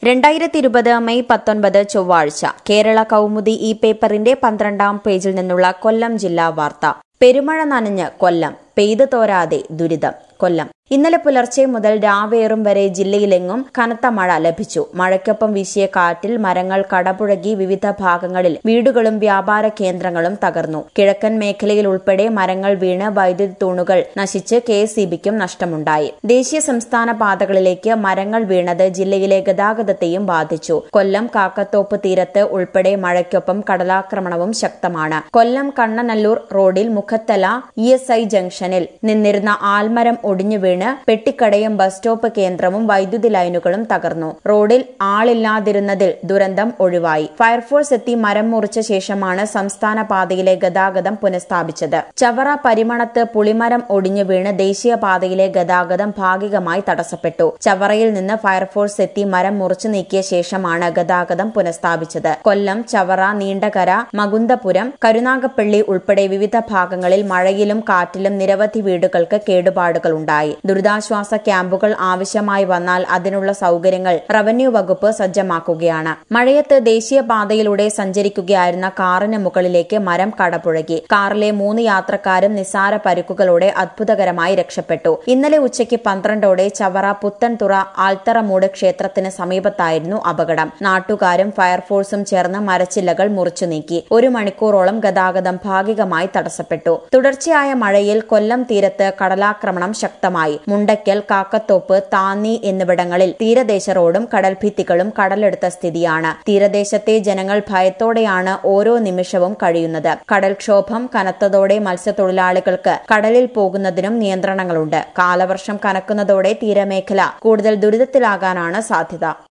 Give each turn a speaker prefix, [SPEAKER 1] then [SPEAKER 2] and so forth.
[SPEAKER 1] രണ്ടായിരത്തി ഇരുപത് മെയ് പത്തൊൻപത് ചൊവ്വാഴ്ച കേരള കൗമുദി ഈ പേപ്പറിന്റെ പന്ത്രണ്ടാം പേജിൽ നിന്നുള്ള കൊല്ലം ജില്ലാ വാർത്ത പെരുമഴ നനഞ്ഞ് കൊല്ലം പെയ്തു തോരാതെ ദുരിതം കൊല്ലം ഇന്നലെ പുലർച്ചെ മുതൽ രാവേറും വരെ ജില്ലയിലെങ്ങും കനത്ത മഴ ലഭിച്ചു മഴയ്ക്കൊപ്പം വീശിയ കാറ്റിൽ മരങ്ങൾ കടപുഴകി വിവിധ ഭാഗങ്ങളിൽ വീടുകളും വ്യാപാര കേന്ദ്രങ്ങളും തകർന്നു കിഴക്കൻ മേഖലയിൽ ഉൾപ്പെടെ മരങ്ങൾ വീണ് വൈദ്യുതി തൂണുകൾ നശിച്ച് കെ എസ് നഷ്ടമുണ്ടായി ദേശീയ സംസ്ഥാന പാതകളിലേക്ക് മരങ്ങൾ വീണത് ജില്ലയിലെ ഗതാഗതത്തെയും ബാധിച്ചു കൊല്ലം കാക്കത്തോപ്പ് തീരത്ത് ഉൾപ്പെടെ മഴയ്ക്കൊപ്പം കടലാക്രമണവും ശക്തമാണ് കൊല്ലം കണ്ണനല്ലൂർ റോഡിൽ മുഖത്തല ഇ എസ് ഐ ജംഗ്ഷനിൽ നിന്നിരുന്ന ആൽമരം ഒടിഞ്ഞു വീണ് പെട്ടിക്കടയും ബസ് സ്റ്റോപ്പ് കേന്ദ്രവും വൈദ്യുതി ലൈനുകളും തകർന്നു റോഡിൽ ആളില്ലാതിരുന്നതിൽ ദുരന്തം ഒഴിവായി ഫയർഫോഴ്സ് എത്തി മരം മുറിച്ച ശേഷമാണ് സംസ്ഥാന പാതയിലെ ഗതാഗതം പുനഃസ്ഥാപിച്ചത് ചവറ പരിമണത്ത് പുളിമരം ഒടിഞ്ഞു വീണ് ദേശീയപാതയിലെ ഗതാഗതം ഭാഗികമായി തടസ്സപ്പെട്ടു ചവറയിൽ നിന്ന് ഫയർഫോഴ്സ് എത്തി മരം മുറിച്ചു നീക്കിയ ശേഷമാണ് ഗതാഗതം പുനഃസ്ഥാപിച്ചത് കൊല്ലം ചവറ നീണ്ടകര മകുന്ദപുരം കരുനാഗപ്പള്ളി ഉൾപ്പെടെ വിവിധ ഭാഗങ്ങളിൽ മഴയിലും കാറ്റിലും നിരവധി വീടുകൾക്ക് കേടുപാടുകളുണ്ടായി ദുരിതാശ്വാസ ക്യാമ്പുകൾ ആവശ്യമായി വന്നാൽ അതിനുള്ള സൌകര്യങ്ങൾ റവന്യൂ വകുപ്പ് സജ്ജമാക്കുകയാണ് മഴയത്ത് ദേശീയപാതയിലൂടെ സഞ്ചരിക്കുകയായിരുന്ന കാറിന് മുകളിലേക്ക് മരം കടപുഴകി കാറിലെ മൂന്ന് യാത്രക്കാരും നിസാര പരിക്കുകളോടെ അത്ഭുതകരമായി രക്ഷപ്പെട്ടു ഇന്നലെ ഉച്ചയ്ക്ക് പന്ത്രണ്ടോടെ ചവറ പുത്തൻതുറ ആൽത്തറമൂട് ക്ഷേത്രത്തിന് സമീപത്തായിരുന്നു അപകടം നാട്ടുകാരും ഫയർഫോഴ്സും ചേർന്ന് മരച്ചില്ലകൾ മുറിച്ചു നീക്കി ഒരു മണിക്കൂറോളം ഗതാഗതം ഭാഗികമായി തടസ്സപ്പെട്ടു തുടർച്ചയായ മഴയിൽ കൊല്ലം തീരത്ത് കടലാക്രമണം ശക്തമായി മുണ്ടയ്ക്കൽ കാക്കത്തോപ്പ് താന്നി എന്നിവിടങ്ങളിൽ തീരദേശ റോഡും കടൽഭിത്തികളും കടലെടുത്ത സ്ഥിതിയാണ് തീരദേശത്തെ ജനങ്ങൾ ഭയത്തോടെയാണ് ഓരോ നിമിഷവും കഴിയുന്നത് കടൽക്ഷോഭം കനത്തതോടെ മത്സ്യത്തൊഴിലാളികൾക്ക് കടലിൽ പോകുന്നതിനും നിയന്ത്രണങ്ങളുണ്ട് കാലവർഷം കനക്കുന്നതോടെ തീരമേഖല കൂടുതൽ ദുരിതത്തിലാകാനാണ് സാധ്യത